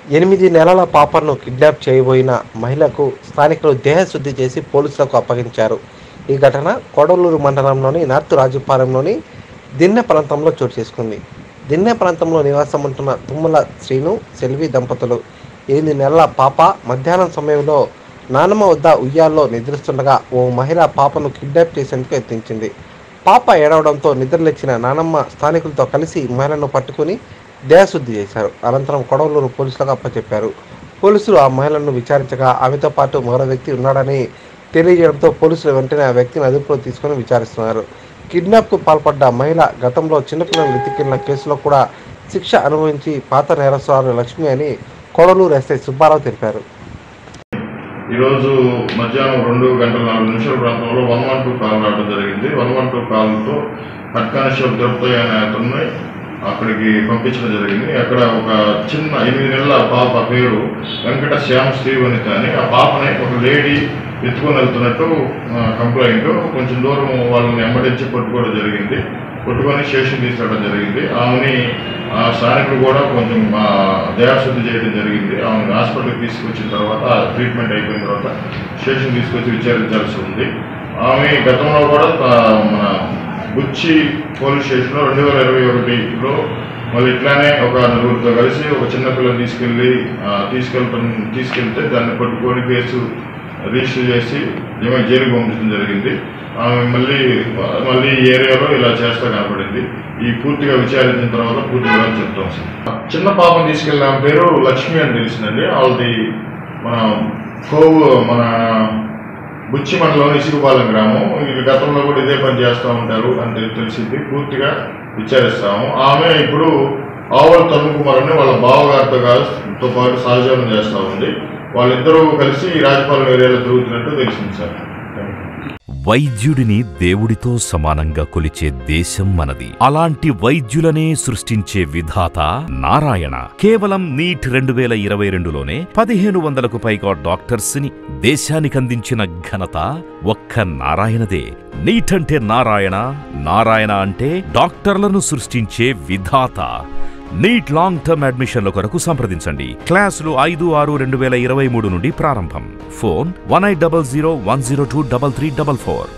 ఎనిమిది నెలల పాపను కిడ్నాప్ చేయబోయిన మహిళకు స్థానికులు దేహశుద్ధి చేసి పోలీసులకు అప్పగించారు ఈ ఘటన కొడలూరు మండలంలోని నార్త్ రాజుపాలెంలోని దిన్నె ప్రాంతంలో చోటు చేసుకుంది దిన్నె ప్రాంతంలో నివాసం ఉంటున్న తుమ్మల శ్రీను సెల్వి దంపతులు ఎనిమిది నెలల పాప మధ్యాహ్నం సమయంలో నానమ్మ వద్ద ఉయ్యాల్లో నిద్రిస్తుండగా ఓ మహిళ పాపను కిడ్నాప్ చేసేందుకు యత్నించింది పాప ఏడవడంతో నిద్రలేచిన నానమ్మ స్థానికులతో కలిసి మహిళను పట్టుకుని దేహశుద్ధి చేశారు అనంతరం కొడవలూరు పోలీసులకు అప్పచెప్పారు పోలీసులు ఆ మహిళను విచారించగా ఆమెతో పాటు మరో వ్యక్తి ఉన్నాడని తెలియజేయడంతో పోలీసులు వెంటనే ఆ వ్యక్తిని అదుపులో తీసుకుని విచారిస్తున్నారు కిడ్నాప్కు పాల్పడ్డ మహిళ గతంలో చిన్నపిల్లలు వెతికిన కేసులో కూడా శిక్ష అనుభవించి పాత నేరస్తురాలు లక్ష్మి అని కొడలూరు ఎస్ఐ సుబ్బారావు తెలిపారు ఈరోజు మధ్యాహ్నం రెండు గంటల నాలుగు నిమిషాల ప్రాంతంలో వన్ వన్ టూ కాల్ రావడం జరిగింది వన్ వన్ టూ కాల్తో హెడ్ కానిస్టేబుల్ తిరుపతి అనే అతన్ని అక్కడికి పంపించడం జరిగింది అక్కడ ఒక చిన్న ఎనిమిది నెలల పాప పేరు వెంకట శ్యామ్ శ్రీవనిత అని ఆ పాపని ఒక లేడీ ఎత్తుకొని వెళ్తున్నట్టు కంప్లైంట్ కొంచెం దూరం వాళ్ళని వెంబడించి పట్టుకోవడం జరిగింది కొట్టుకొని స్టేషన్ తీసుకెళ్ళడం జరిగింది ఆమెని ఆ స్థానికులు కూడా కొంచెం ఆ, దేహశుద్ధి చేయడం జరిగింది ఆమెను హాస్పిటల్కి తీసుకొచ్చిన తర్వాత ట్రీట్మెంట్ అయిపోయిన తర్వాత స్టేషన్ తీసుకొచ్చి విచారించాల్సి ఉంది ఆమె గతంలో కూడా ఆ, మన బుచ్చి పోలీస్ స్టేషన్లో రెండు వేల ఇరవై ఒకటిలో మళ్ళీ ఇట్లానే ఒక నలుగురితో కలిసి ఒక చిన్న పిల్లని తీసుకెళ్ళి ఆ, తీసుకెళ్ళటం తీసుకెళ్తే దాన్ని పట్టుకొని కేసు రిజిస్టర్ చేసి ఏమో జైలుకి పంపించడం జరిగింది ఆమె మళ్ళీ మళ్ళీ ఈ ఏరియాలో ఇలా చేస్తా కనపడింది ఈ పూర్తిగా విచారించిన తర్వాత పూర్తి వివరాలు చెప్తాం సార్ చిన్న పాపను తీసుకెళ్ళిన ఆమె పేరు లక్ష్మి అని తెలిసిందండి వాళ్ళది మన కోవు మన బుచ్చి మండలం ఇసుగుపాలెం గ్రామం వీళ్ళు గతంలో కూడా ఇదే పని చేస్తూ ఉంటారు అని తెలి- తెలిసింది పూర్తిగా విచారిస్తాము ఆమె ఇప్పుడు ఆవుల తరుణ్ కుమార్ అని వాళ్ళ బావగారితో కా- తో పాటు సహజీవనం చేస్తూ ఉంది వాళ్ళిద్దరూ కలిసి ఈ రాజపాలెం ఏరియాలో తిరుగుతున్నట్టు తెలిసింది సార్ వైద్యుడిని దేవుడితో సమానంగా కొలిచే దేశం మనది అలాంటి వైద్యులనే సృష్టించే విధాత నారాయణ కేవలం నీట్ రెండు వేల ఇరవై రెండులోనే పదిహేను వందలకు పైగా డాక్టర్స్ ని దేశానికందించిన ఘనత ఒక్క నారాయణదే నీట్ అంటే నారాయణ నారాయణ అంటే డాక్టర్లను సృష్టించే విధాత నీట్ లాంగ్ టర్మ్ అడ్మిషన్ల కొరకు సంప్రదించండి క్లాసులు ఐదు ఆరు రెండు వేల ఇరవై మూడు నుండి ప్రారంభం phone one eight double zero one zero two double three double four